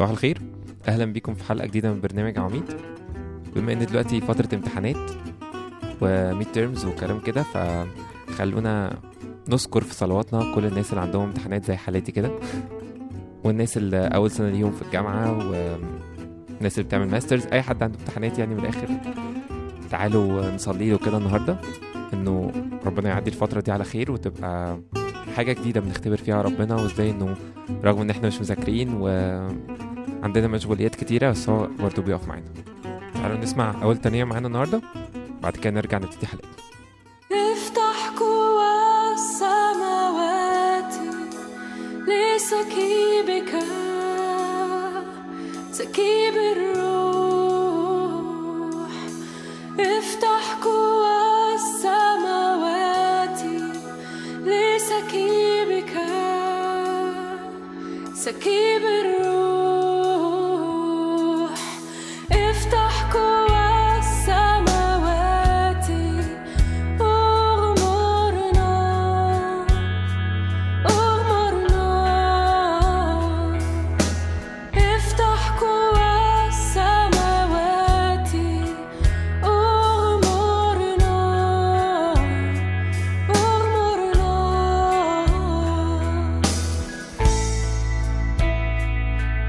صباح الخير اهلا بيكم في حلقه جديده من برنامج عميد بما ان دلوقتي فتره امتحانات وميد تيرمز وكلام كده فخلونا نذكر في صلواتنا كل الناس اللي عندهم امتحانات زي حالاتي كده والناس اللي اول سنه ليهم في الجامعه والناس اللي بتعمل ماسترز اي حد عنده امتحانات يعني من الاخر تعالوا نصلي له كده النهارده انه ربنا يعدي الفتره دي على خير وتبقى حاجه جديده بنختبر فيها ربنا وازاي انه رغم ان احنا مش مذاكرين وعندنا مشغوليات كتيره بس هو برضه بيقف معانا تعالوا نسمع اول تانية معانا النهارده بعد كده نرجع نبتدي حلقتنا افتح قوى السماوات لسكيبك سكيب الروح افتح قوى السماوات لسكيبك سكيب الروح افتح قوى السماوات اغمرنا اغمرنا افتح قوى السماوات اغمرنا اغمرنا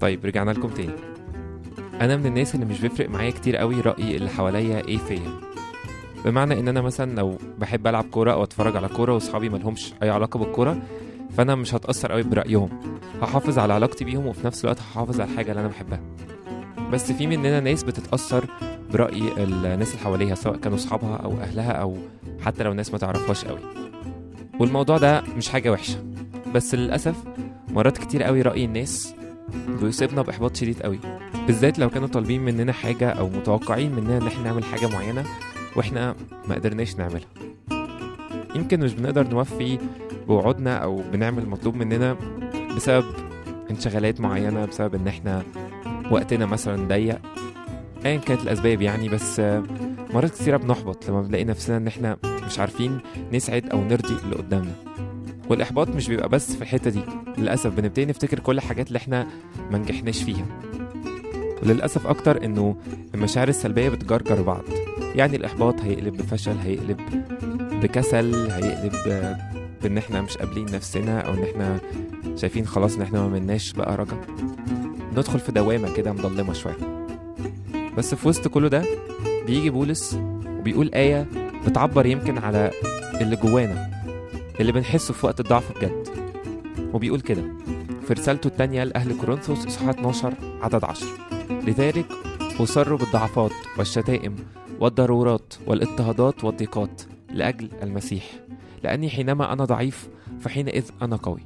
طيب رجعنا لكم تاني انا من الناس اللي مش بيفرق معايا كتير قوي راي اللي حواليا ايه فيا بمعنى ان انا مثلا لو بحب العب كوره او اتفرج على كوره واصحابي ملهمش اي علاقه بالكوره فانا مش هتاثر قوي برايهم هحافظ على علاقتي بيهم وفي نفس الوقت هحافظ على الحاجه اللي انا بحبها بس في مننا ناس بتتاثر براي الناس اللي حواليها سواء كانوا اصحابها او اهلها او حتى لو ناس ما تعرفهاش قوي والموضوع ده مش حاجه وحشه بس للاسف مرات كتير قوي راي الناس بيصيبنا باحباط شديد قوي بالذات لو كانوا طالبين مننا حاجه او متوقعين مننا ان احنا نعمل حاجه معينه واحنا ما قدرناش نعملها يمكن مش بنقدر نوفي بوعودنا او بنعمل مطلوب مننا بسبب انشغالات معينه بسبب ان احنا وقتنا مثلا ضيق ايا كانت الاسباب يعني بس آه، مرات كتيره بنحبط لما بنلاقي نفسنا ان احنا مش عارفين نسعد او نرضي اللي قدامنا والاحباط مش بيبقى بس في الحته دي للاسف بنبتدي نفتكر كل الحاجات اللي احنا ما نجحناش فيها وللاسف اكتر انه المشاعر السلبيه بتجرجر بعض يعني الاحباط هيقلب بفشل هيقلب بكسل هيقلب آه، بان احنا مش قابلين نفسنا او ان احنا شايفين خلاص ان احنا ما مناش بقى رجا ندخل في دوامه كده مظلمه شويه بس في وسط كله ده بيجي بولس وبيقول آية بتعبر يمكن على اللي جوانا اللي بنحسه في وقت الضعف بجد وبيقول كده في رسالته التانية لأهل كورنثوس إصحاح 12 عدد 10 لذلك أصر بالضعفات والشتائم والضرورات والاضطهادات والضيقات لأجل المسيح لأني حينما أنا ضعيف فحينئذ أنا قوي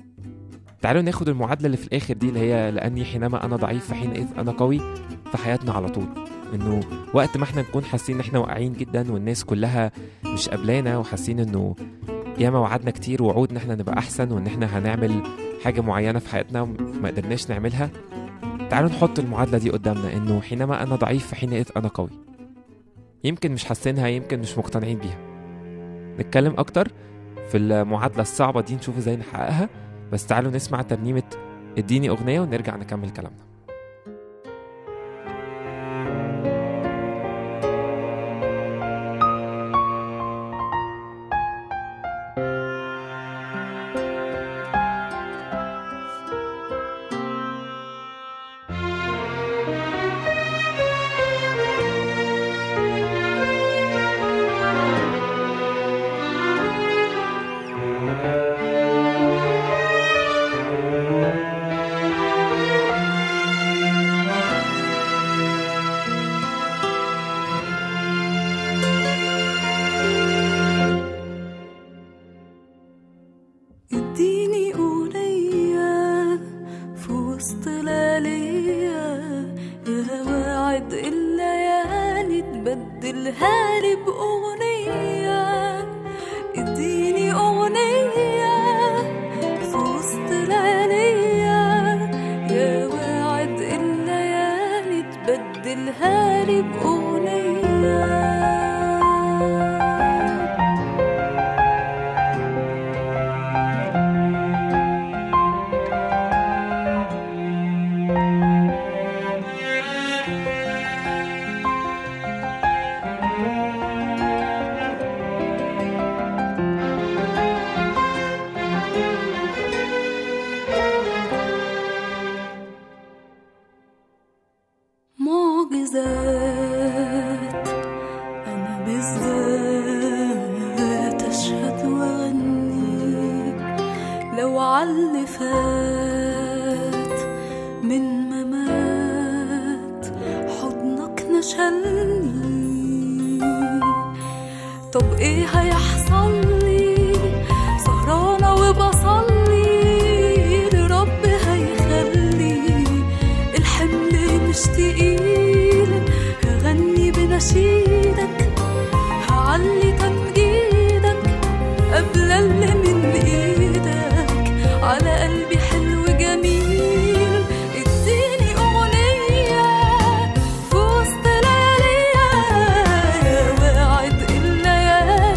تعالوا ناخد المعادلة اللي في الآخر دي اللي هي لأني حينما أنا ضعيف فحينئذ أنا قوي في حياتنا على طول إنه وقت ما احنا نكون حاسين إن احنا واقعين جدا والناس كلها مش قبلانا وحاسين إنه ياما وعدنا كتير وعود إن احنا نبقى أحسن وإن احنا هنعمل حاجة معينة في حياتنا وما قدرناش نعملها تعالوا نحط المعادلة دي قدامنا إنه حينما أنا ضعيف فحينئذ أنا قوي يمكن مش حاسينها يمكن مش مقتنعين بيها نتكلم أكتر في المعادلة الصعبة دي نشوف ازاي نحققها بس تعالوا نسمع ترنيمة اديني أغنية ونرجع نكمل كلامنا اديني أغنية في وسط ليالية يا واعد الليالي تبدلها لي بأغنية اديني أغنية في وسط ليالية يا واعد الليالي تبدلها لي بأغنية معجزات أنا بالذات أشهد وأغني لو عاللي فات من ممات حضنك نشلني طب إيه هيحصل لي سهرانة وبصلي لرب هيخلي الحمل مش تقيل هغني بنشيدك هعلي تمجيدك قبل اللي من ايدك على قلبي حلو جميل اديني اغنية في وسط لياليا يا واعد الليالي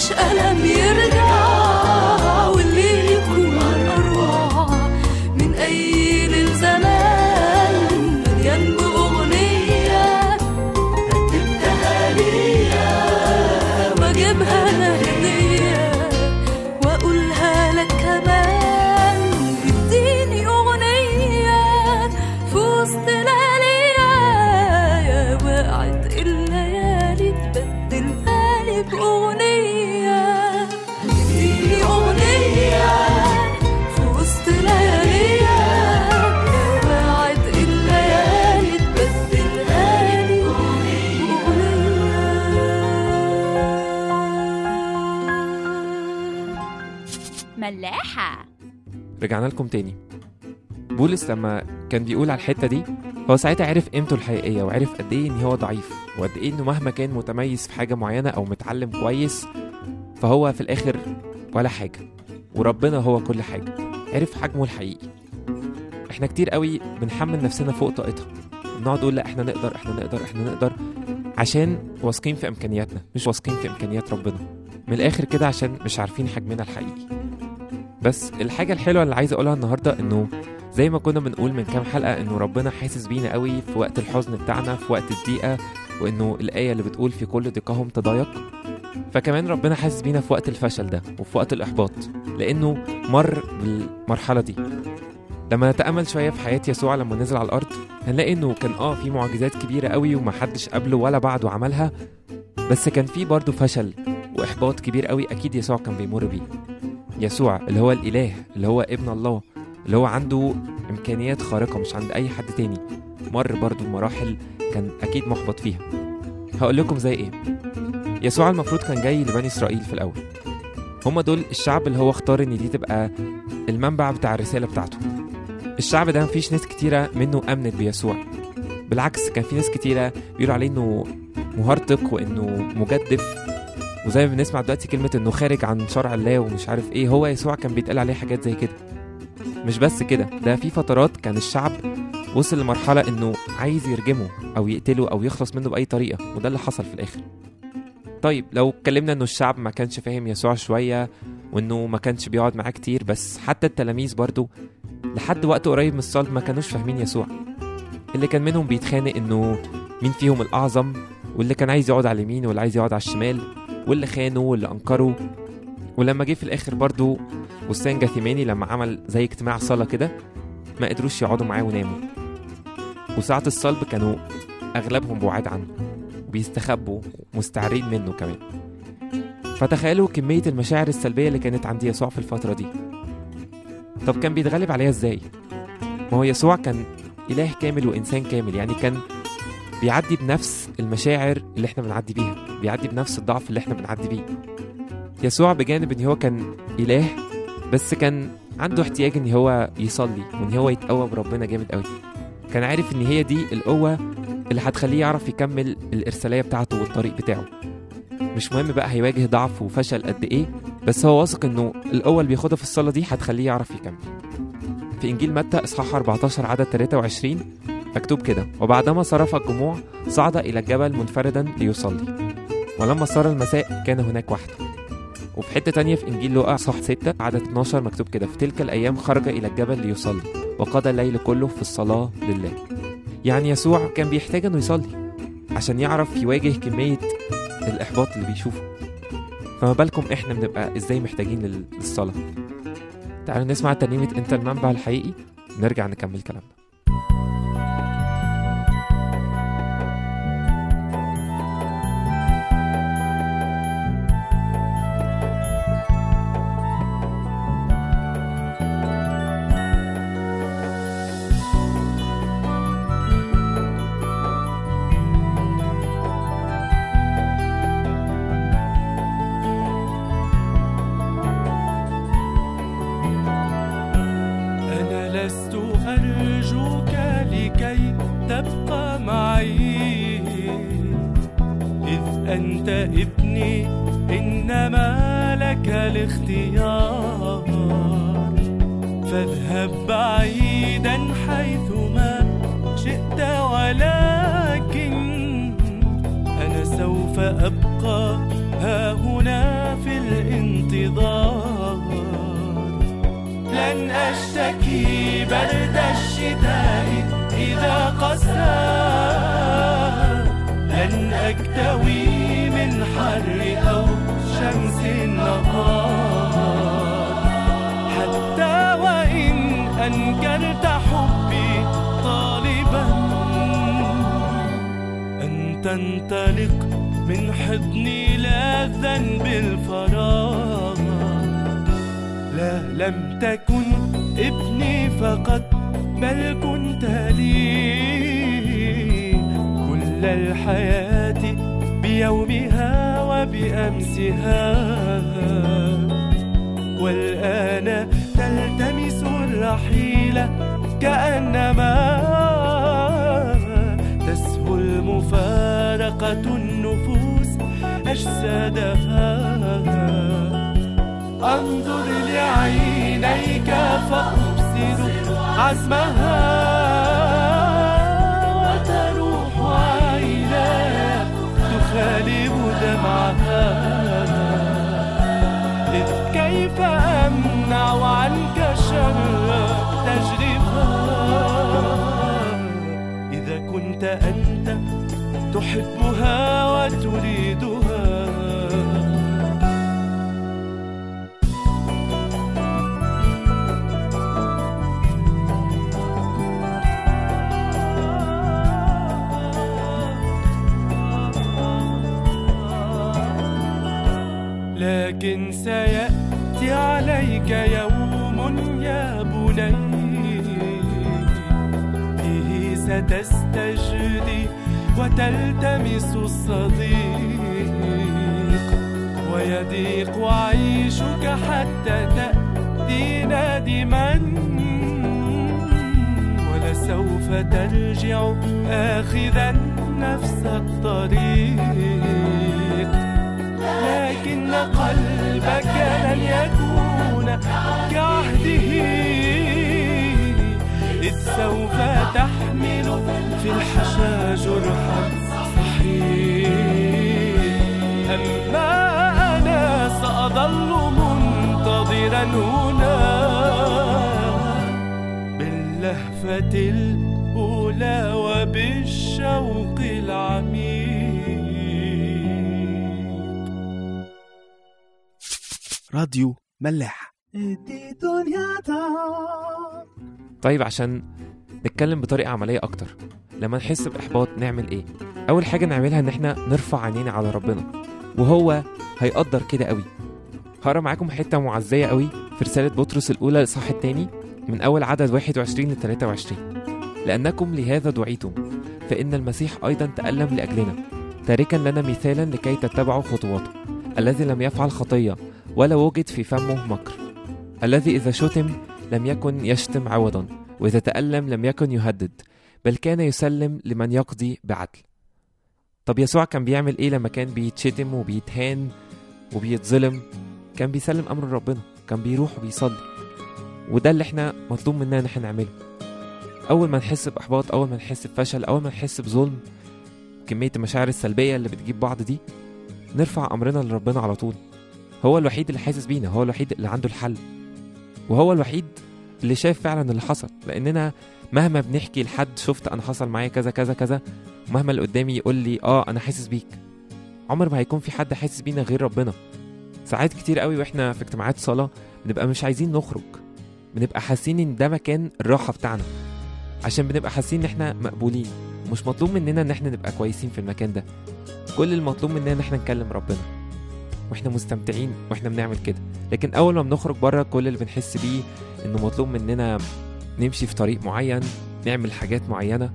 مفيش ألم يرجع والليل يكون أروع من أي ليل زمان مليان بأغنية رتبتها ليا وأجيبها أنا هدية وأقولها لك كمان اديني أغنية في وسط لياليا يا وقعت الليالي تبدلها لي بأغنية اديني أغنية في وسط لياليا يا وقعت الليالي تبدلها لي بأغنية ملاحة رجعنا لكم تاني بولس لما كان بيقول على الحته دي هو ساعتها عرف قيمته الحقيقيه وعرف قد ايه ان هو ضعيف وقد ايه انه مهما كان متميز في حاجه معينه او متعلم كويس فهو في الاخر ولا حاجه وربنا هو كل حاجه عرف حجمه الحقيقي احنا كتير قوي بنحمل نفسنا فوق طاقتها بنقعد نقول لا احنا نقدر احنا نقدر احنا نقدر عشان واثقين في امكانياتنا مش واثقين في امكانيات ربنا من الاخر كده عشان مش عارفين حجمنا الحقيقي بس الحاجة الحلوة اللي عايز أقولها النهاردة إنه زي ما كنا بنقول من كام حلقة إنه ربنا حاسس بينا قوي في وقت الحزن بتاعنا في وقت الضيقة وإنه الآية اللي بتقول في كل ضيقهم تضايق فكمان ربنا حاسس بينا في وقت الفشل ده وفي وقت الإحباط لأنه مر بالمرحلة دي لما نتأمل شوية في حياة يسوع لما نزل على الأرض هنلاقي إنه كان آه في معجزات كبيرة قوي ومحدش قبله ولا بعده عملها بس كان في برضه فشل وإحباط كبير قوي أكيد يسوع كان بيمر بيه يسوع اللي هو الإله اللي هو ابن الله اللي هو عنده إمكانيات خارقة مش عند أي حد تاني مر برضو مراحل كان أكيد محبط فيها هقول لكم زي إيه يسوع المفروض كان جاي لبني إسرائيل في الأول هما دول الشعب اللي هو اختار إن دي تبقى المنبع بتاع الرسالة بتاعته الشعب ده مفيش ناس كتيرة منه آمنت بيسوع بالعكس كان في ناس كتيرة بيقولوا عليه إنه مهرطق وإنه مجدف وزي ما بنسمع دلوقتي كلمة إنه خارج عن شرع الله ومش عارف إيه هو يسوع كان بيتقال عليه حاجات زي كده مش بس كده ده في فترات كان الشعب وصل لمرحلة إنه عايز يرجمه أو يقتله أو يخلص منه بأي طريقة وده اللي حصل في الآخر طيب لو اتكلمنا إنه الشعب ما كانش فاهم يسوع شوية وإنه ما كانش بيقعد معاه كتير بس حتى التلاميذ برضو لحد وقت قريب من الصلب ما كانوش فاهمين يسوع اللي كان منهم بيتخانق إنه مين فيهم الأعظم واللي كان عايز يقعد على اليمين واللي عايز يقعد على الشمال واللي خانه واللي أنكره ولما جه في الآخر برضو بستان جاثيماني لما عمل زي اجتماع صلاة كده ما قدروش يقعدوا معاه وناموا وساعة الصلب كانوا أغلبهم بعاد عنه وبيستخبوا مستعرين منه كمان فتخيلوا كمية المشاعر السلبية اللي كانت عند يسوع في الفترة دي طب كان بيتغلب عليها ازاي؟ ما هو يسوع كان إله كامل وإنسان كامل يعني كان بيعدي بنفس المشاعر اللي احنا بنعدي بيها بيعدي بنفس الضعف اللي احنا بنعدي بيه يسوع بجانب ان هو كان إله بس كان عنده احتياج ان هو يصلي وان هو يتقوى بربنا جامد قوي كان عارف ان هي دي القوة اللي هتخليه يعرف يكمل الإرسالية بتاعته والطريق بتاعه مش مهم بقى هيواجه ضعف وفشل قد ايه بس هو واثق انه القوة اللي بياخدها في الصلاة دي هتخليه يعرف يكمل في إنجيل متى إصحاح 14 عدد 23 مكتوب كده وبعدما صرف الجموع صعد إلى الجبل منفردا ليصلي ولما صار المساء كان هناك وحده وفي حتة تانية في إنجيل لوقا صح 6 عدد 12 مكتوب كده في تلك الأيام خرج إلى الجبل ليصلي وقضى الليل كله في الصلاة لله يعني يسوع كان بيحتاج إنه يصلي عشان يعرف يواجه كمية الإحباط اللي بيشوفه فما بالكم إحنا بنبقى إزاي محتاجين لل- للصلاة تعالوا نسمع ترنيمة أنت المنبع الحقيقي نرجع نكمل كلامنا أنا لست أرجوك لكي تبقى معي إذ أنت ابني إنما لك الاختيار فاذهب بعيدا حيثما شئت ولكن أنا سوف أبقى ها هنا في شتاء إذا قسى لن أكتوي من حر أو شمس النهار حتى وإن أنكرت حبي طالبا أن تنطلق من حضني لاذا بالفراغ لا لم تكن ابني فقط بل كنت لي كل الحياة بيومها وبأمسها والآن تلتمس الرحيل كأنما تسهل مفارقة النفوس أجسادها انظر لعينيك فأبصر عزمها وتروح عيناك تخالب دمعها إذ كيف أمنع عنك شر تجربها إذا كنت أنت تحبها وتريدها لكن سيأتي عليك يوم يا بني فيه ستستجدي وتلتمس الصديق ويضيق عيشك حتى تأتي نادما ولسوف ترجع آخذا نفس الطريق لكن قلبك لن يكون كعهده إذ سوف تحمل في الحشا جرحا صحيح أما أنا سأظل منتظرا هنا باللهفة الأولى وبالشوق العميق راديو ملاح طيب عشان نتكلم بطريقة عملية أكتر لما نحس بإحباط نعمل إيه؟ أول حاجة نعملها إن إحنا نرفع عينينا على ربنا وهو هيقدر كده قوي هقرا معاكم حتة معزية قوي في رسالة بطرس الأولى الإصحاح التاني من أول عدد 21 ل 23 لأنكم لهذا دعيتم فإن المسيح أيضا تألم لأجلنا تاركا لنا مثالا لكي تتبعوا خطواته الذي لم يفعل خطية ولا وجد في فمه مكر الذي إذا شتم لم يكن يشتم عوضا وإذا تألم لم يكن يهدد بل كان يسلم لمن يقضي بعدل طب يسوع كان بيعمل ايه لما كان بيتشتم وبيتهان وبيتظلم كان بيسلم امر ربنا كان بيروح وبيصلي وده اللي احنا مطلوب مننا ان احنا نعمله اول ما نحس باحباط اول ما نحس بفشل اول ما نحس بظلم كميه المشاعر السلبيه اللي بتجيب بعض دي نرفع امرنا لربنا على طول هو الوحيد اللي حاسس بينا هو الوحيد اللي عنده الحل وهو الوحيد اللي شاف فعلا اللي حصل لاننا مهما بنحكي لحد شفت انا حصل معايا كذا كذا كذا مهما اللي قدامي يقول لي اه انا حاسس بيك عمر ما هيكون في حد حاسس بينا غير ربنا ساعات كتير قوي واحنا في اجتماعات صلاه بنبقى مش عايزين نخرج بنبقى حاسين ان ده مكان الراحه بتاعنا عشان بنبقى حاسين ان احنا مقبولين مش مطلوب مننا ان احنا نبقى كويسين في المكان ده كل المطلوب مننا ان احنا نكلم ربنا واحنا مستمتعين واحنا بنعمل كده لكن اول ما بنخرج بره كل اللي بنحس بيه انه مطلوب مننا نمشي في طريق معين نعمل حاجات معينه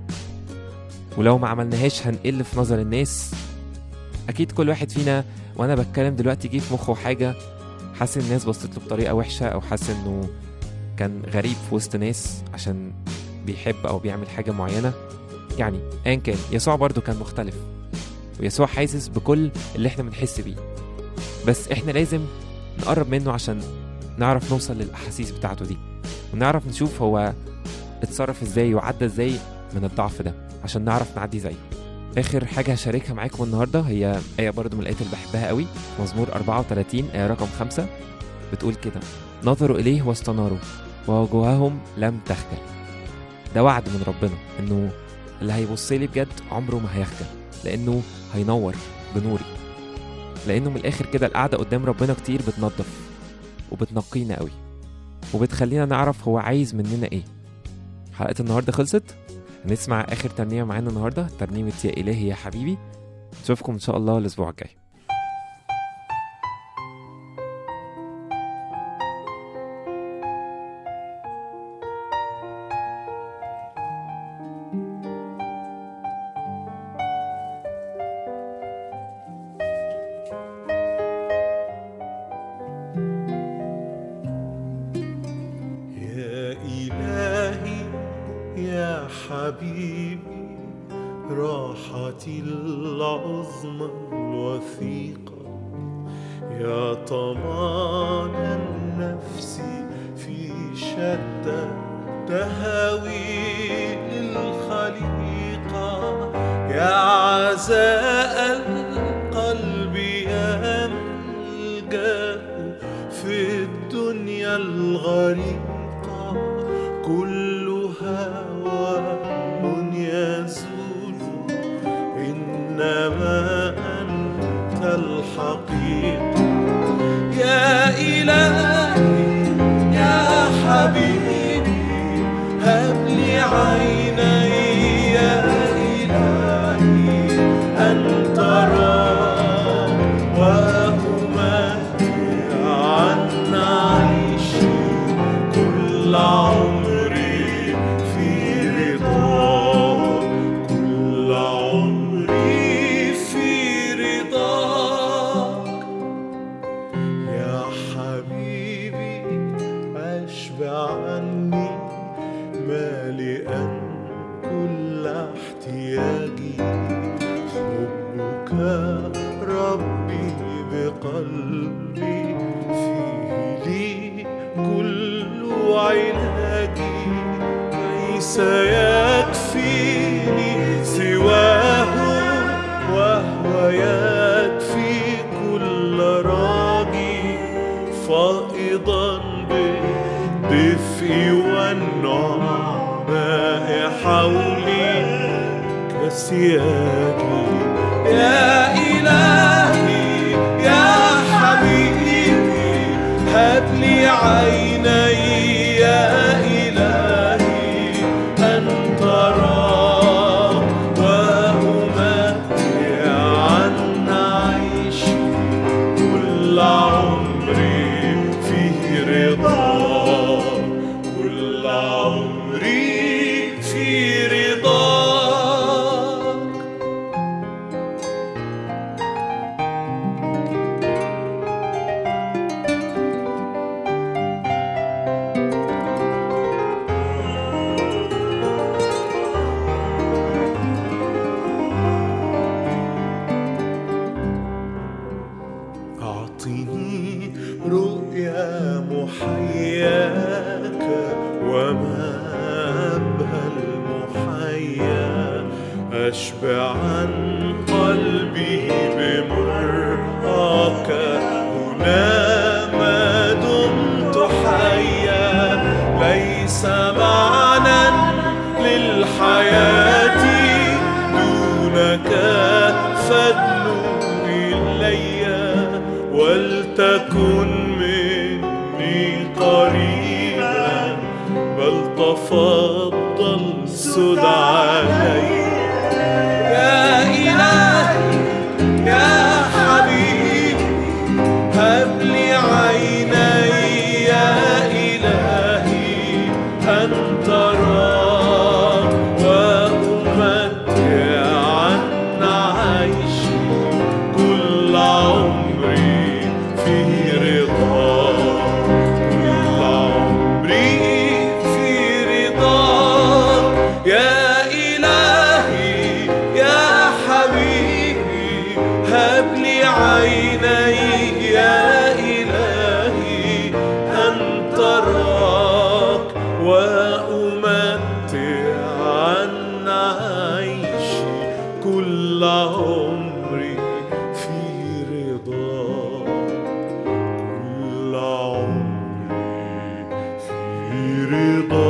ولو ما عملناهاش هنقل في نظر الناس اكيد كل واحد فينا وانا بتكلم دلوقتي جه في مخه حاجه حاسس ان الناس بصت له بطريقه وحشه او حاسس انه كان غريب في وسط ناس عشان بيحب او بيعمل حاجه معينه يعني ايا كان يسوع برضو كان مختلف ويسوع حاسس بكل اللي احنا بنحس بيه بس احنا لازم نقرب منه عشان نعرف نوصل للاحاسيس بتاعته دي ونعرف نشوف هو اتصرف ازاي وعدى ازاي من الضعف ده عشان نعرف نعدي زيه اخر حاجه هشاركها معاكم النهارده هي ايه برضو من الايات اللي بحبها قوي مزمور 34 ايه رقم 5 بتقول كده نظروا اليه واستناروا ووجوههم لم تخجل ده وعد من ربنا انه اللي هيبص لي بجد عمره ما هيخجل لانه هينور بنوري لانه من الاخر كده القعده قدام ربنا كتير بتنظف وبتنقينا قوي وبتخلينا نعرف هو عايز مننا ايه حلقه النهارده خلصت هنسمع اخر ترنيمه معانا النهارده ترنيمه يا الهي يا حبيبي نشوفكم ان شاء الله الاسبوع الجاي يا إلهي يا حبيبي راحتي العظمى الوثيقة يا طمان النفس في شتى تهاويل الخليقة يا عزاء القلب يا ملجأ في الدنيا الغريقة كلها وهم يزول إنما أنت الحقيقة يا إلهي يا حبيبي هب لي عيني يا إلهي أن ترى وأمتع عن عيشي كل عمري في رضاك كل عمري في رضاك يا حبيبي أشبع عني مالئا كل احتياجي حبك ربي بقلبي فيه لي كل علاجي ليس يكفيني سواه وهو يكفي كل راجي فائضا بالدفء والنعماء حولي كسياجي يا إلهي يا حبيبي هب لي عيني يا إلهي أن ترى وأمتع عن عيشي كل عمري فيه رضا كل عمري في رضاك أعطني رؤيا محياك وما أبهى المحيا أشبعا قلبي بمرآك هنا ما دمت حيا ليس معنى للحياة دونك فادنو إلي ولتكن مني قريبا بل تفضل سد علي يا إلهي يا حبيبي هب لي عيني يا إلهي أن ترى وأمتع عن عيشي كل عمري في رضا كل عمري في رضا يا إلهي يا حبيبي هب لي عيني يا إلهي أن تراك وأمتع عن عيشي كل عمري في رضاك كل عمري في رضاك